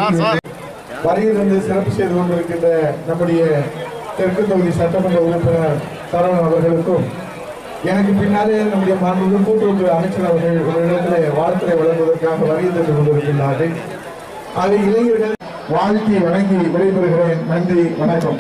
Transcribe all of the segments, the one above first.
வரையிலிருந்து சிறப்பு செய்து கொண்டிருக்கின்ற நம்முடைய தெற்கு தொகுதி சட்டமன்ற உறுப்பினர் சரவணன் அவர்களுக்கும் எனக்கு பின்னாலே நம்முடைய மாண்புமிகு கூட்டுறவு அமைச்சர் அவர்கள் ஒரு இடத்திலே வாழ்த்துறை வழங்குவதற்காக வருகை தந்து கொண்டிருக்கின்றார்கள் ஆக இளைஞர்கள் வாழ்த்தி வணங்கி விடைபெறுகிறேன் நன்றி வணக்கம்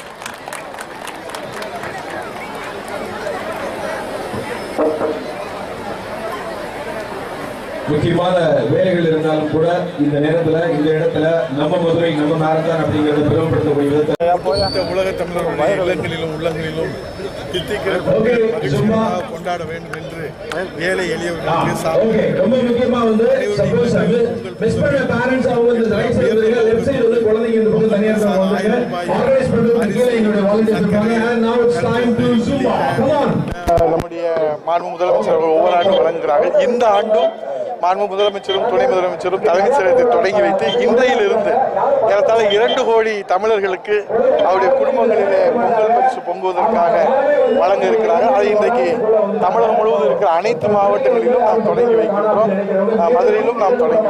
முக்கியமான வேலைகள் இருந்தாலும் கூட இந்த நேரத்துல இந்த இடத்துல நம்ம மதுரை நம்ம மேரத்தான் அப்படிங்கறத பெருமைப்படுத்தக்கூடிய விதத்தை இந்த உலக தமிழர்களுடைய இல்லங்களிலும் உள்ளங்களிலும் தித்திக்கிற Okay, சும்மா. மகிழ்ச்சியாக கொண்டாட வேண்டும் என்று ஏழை எளியவர்களுக்கு ஓகே சாப்பிட ரொம்ப முக்கியமா வந்து சப்போஸ் வந்து மிஸ் பண்ண பேரண்ட்ஸ் அவங்க வந்து ரைட் சைடு வந்து லெஃப்ட் சைடு வந்து குழந்தைங்க இந்த பக்கம் தனியா இருக்காங்க ஆர்கனைஸ் பண்றதுக்கு கீழே எங்களுடைய வாலண்டியர்ஸ் இருக்காங்க and now it's time to zumba come on நம்முடைய மாண்பு முதலமைச்சர் அவர்கள் ஒவ்வொரு ஆண்டும் வழங்குகிறார்கள் இந்த ஆண்டும் மாண்பு முதலமைச்சரும் துணை முதலமைச்சரும் தலைமைச் செயலகத்தை தொடங்கி வைத்து இன்றையிலிருந்து ஏறத்தாழ இரண்டு கோடி தமிழர்களுக்கு அவருடைய குடும்பங்களிலே பொங்கல் பரிசு பொங்குவதற்காக வழங்க இருக்கிறார்கள் அதை இன்றைக்கு தமிழகம் முழுவதும் இருக்கிற அனைத்து மாவட்டங்களிலும் நாம் தொடங்கி வைக்கின்றோம் ஆஹ் மதுரையிலும் நாம் தொடங்கி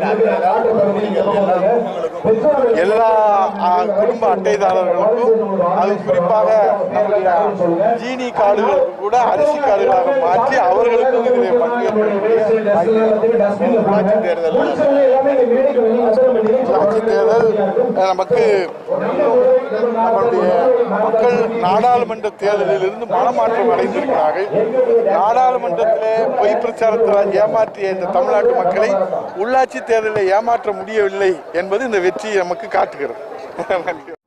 எல்லா ஆஹ், குடும்ப அட்டைதாரர்களுக்கும் அது குறிப்பாக நம்முடைய ஜீனி கார்டுகளுக்கு கூட அரிசி கார்டுகளாக மாற்றி அவர்களுக்கும் இதில் பங்கேற்கக்கூடிய உள்ளாட்சி தேர்தல் உள்ளாட்சி தேர்தல் அஹ், நமக்கு நம்மளுடைய மக்கள் நாடாளுமன்ற தேர்தலில் இருந்து மனமாற்றம் அடைந்திருக்கிறார்கள் நாடாளுமன்றத்திலே பொய் பிரச்சாரத்தில் ஏமாற்றிய இந்த தமிழ்நாட்டு மக்களை உள்ளாட்சி தேர்தலில் ஏமாற்ற முடியவில்லை என்பது இந்த வெற்றி நமக்கு காட்டுகிறது நன்றி